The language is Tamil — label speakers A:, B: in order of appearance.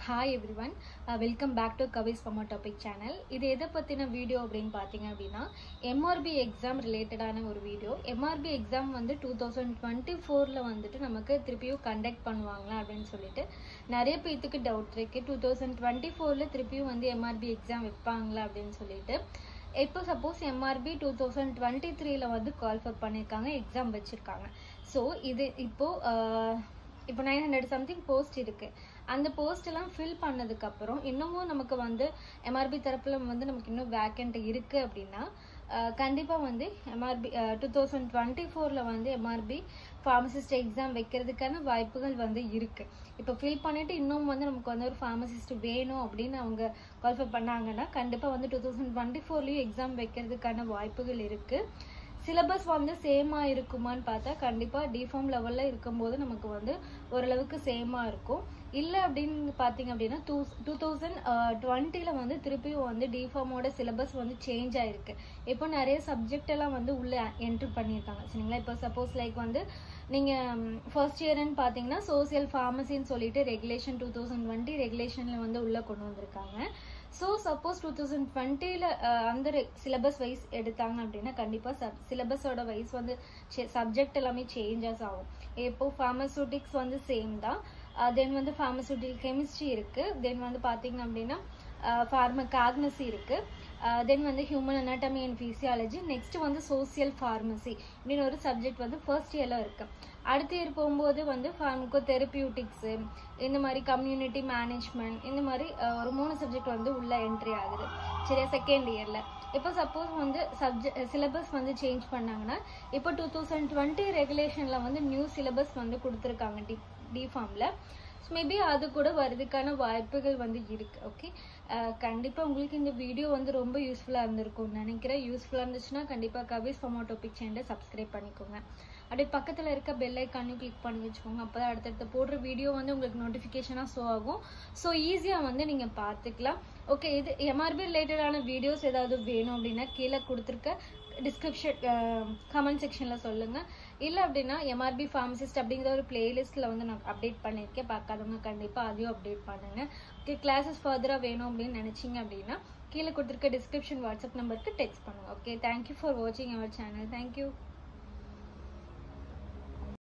A: hi everyone welcome back to Kavi's pharma topic channel இது எதை பற்றின வீடியோ அப்படின்னு பார்த்தீங்க அப்படின்னா எம்ஆர்பி எக்ஸாம் ரிலேட்டடான ஒரு வீடியோ எம்ஆர்பி எக்ஸாம் வந்து டூ தௌசண்ட் டுவெண்ட்டி ஃபோரில் வந்துட்டு நமக்கு திருப்பியும் கண்டக்ட் பண்ணுவாங்களா அப்படின்னு சொல்லிட்டு நிறைய பேர்த்துக்கு டவுட் இருக்குது டூ தௌசண்ட் டுவெண்ட்டி ஃபோரில் திருப்பியும் வந்து எம்ஆர்பி எக்ஸாம் வைப்பாங்களா அப்படின்னு சொல்லிட்டு இப்போ suppose MRB two thousand twenty த்ரீல வந்து கால்ஃபர் பண்ணியிருக்காங்க எக்ஸாம் வச்சுருக்காங்க ஸோ இது இப்போது இப்போ நைன் ஹண்ட்ரட் சம்திங் போஸ்ட் இருக்கு அந்த போஸ்ட் எல்லாம் ஃபில் பண்ணதுக்கு அப்புறம் இன்னமும் நமக்கு வந்து எம்ஆர்பி தரப்புல வந்து நமக்கு இன்னும் வேக்கண்ட் இருக்கு அப்படின்னா அஹ், கண்டிப்பா வந்து எம்ஆர்பி டூ தௌசண்ட் டுவெண்ட்டி ஃபோர்ல வந்து எம்ஆர்பி ஃபார்மசிஸ்ட் எக்ஸாம் வைக்கிறதுக்கான வாய்ப்புகள் வந்து இருக்கு இப்போ ஃபில் பண்ணிட்டு இன்னும் வந்து நமக்கு வந்து ஒரு ஃபார்மசிஸ்ட் வேணும் அப்படின்னு அவங்க குவாலிஃபை பண்ணாங்கன்னா கண்டிப்பா வந்து டூ தௌசண்ட் டுவெண்ட்டி ஃபோர்லயும் எக்ஸாம் வைக்கிறதுக்கான வாய்ப்புகள் இருக்கு சிலபஸ் வந்து சேமா இருக்குமான்னு பார்த்தா கண்டிப்பா டிஃபார்ம் லெவல்ல இருக்கும்போது நமக்கு வந்து ஓரளவுக்கு சேமா இருக்கும் இல்ல அப்படின்னு பாத்தீங்க அப்படின்னா டூ டூ தௌசண்ட் டுவெண்ட்டில வந்து திருப்பியும் வந்து டிஃபார்மோட சிலபஸ் வந்து சேஞ்ச் ஆயிருக்கு இப்போ நிறைய சப்ஜெக்ட் எல்லாம் வந்து உள்ள என்ட்ரு பண்ணியிருக்காங்க சரிங்களா இப்போ சப்போஸ் லைக் வந்து நீங்க ஃபர்ஸ்ட் இயர்னு பாத்தீங்கன்னா சோசியல் ஃபார்மசின்னு சொல்லிட்டு ரெகுலேஷன் டூ தௌசண்ட் டுவெண்ட்டி ரெகுலேஷன்ல வந்து உள்ள கொண்டு வந்திருக்காங்க ஸோ சப்போஸ் டூ தௌசண்ட் டுவெண்ட்டியில் அந்த சிலபஸ் வைஸ் எடுத்தாங்க அப்படின்னா கண்டிப்பாக சப் சிலபஸோட வைஸ் வந்து சப்ஜெக்ட் எல்லாமே சேஞ்சஸ் ஆகும் இப்போ ஃபார்மசூட்டிக்ஸ் வந்து சேம் தான் தென் வந்து ஃபார்மசூட்டிக் கெமிஸ்ட்ரி இருக்குது தென் வந்து பார்த்தீங்க அப்படின்னா ஃபார்மகாக்னசி இருக்குது தென் வந்து human anatomy and physiology next வந்து சோசியல் ஃபார்மசி அப்படின்னு ஒரு சப்ஜெக்ட் வந்து ஃபர்ஸ்ட் இயரில் இருக்கு அடுத்த இயர் போகும்போது வந்து ஃபார்மகோ தெரப்பியூட்டிக்ஸு இந்த மாதிரி கம்யூனிட்டி மேனேஜ்மெண்ட் இந்த மாதிரி அஹ், ஒரு மூணு சப்ஜெக்ட் வந்து உள்ள என்ட்ரி ஆகுது சரியா செகண்ட் இயரில் இப்போ சப்போஸ் வந்து சப்ஜெக்ட் சிலபஸ் வந்து சேஞ்ச் பண்ணாங்கன்னா இப்போ டூ தௌசண்ட் டுவெண்ட்டி ரெகுலேஷனில் வந்து நியூ சிலபஸ் வந்து கொடுத்துருக்காங்க டி டிஃபார்மில் மேபி அது கூட வரதுக்கான வாய்ப்புகள் வந்து இருக்கு ஓகே கண்டிப்பா உங்களுக்கு இந்த வீடியோ வந்து ரொம்ப யூஸ்ஃபுல்லா இருந்திருக்கும்னு நினைக்கிறேன் யூஸ்ஃபுல்லா இருந்துச்சுன்னா கண்டிப்பா கவிஸ் ஃபமோ டாபிக் சேனலை சப்ஸ்கிரைப் பண்ணிக்கோங்க அப்படியே பக்கத்துல இருக்க பெல் ஐக்கானையும் கிளிக் பண்ணி வச்சுக்கோங்க அப்பதான் அடுத்தடுத்து போடுற வீடியோ வந்து உங்களுக்கு நோட்டிஃபிகேஷனா ஷோ ஆகும் ஸோ ஈஸியா வந்து நீங்க பார்த்துக்கலாம் ஓகே இது எம்ஆர்பி ரிலேட்டடான வீடியோஸ் ஏதாவது வேணும் அப்படின்னா கீழே கொடுத்துருக்க டிஸ்கிரிப்ஷன் கமெண்ட் செக்ஷனில் சொல்லுங்கள் இல்லை அப்படின்னா எம்ஆர்பி ஃபார்மசிஸ்ட் அப்படிங்கிற ஒரு பிளேலிஸ்ட்டில் வந்து நான் அப்டேட் பண்ணியிருக்கேன் பார்க்காதவங்க கண்டிப்பாக அதையும் அப்டேட் பண்ணுங்கள் ஓகே கிளாஸஸ் ஃபர்தராக வேணும் அப்படின்னு நினச்சிங்க அப்படின்னா கீழே கொடுத்துருக்க டிஸ்கிரிப்ஷன் வாட்ஸ்அப் நம்பருக்கு டெக்ஸ்ட் பண்ணுங்கள் ஓகே தேங்க்யூ ஃபார் வாட்சிங் அவர் சேனல் தேங்க்யூ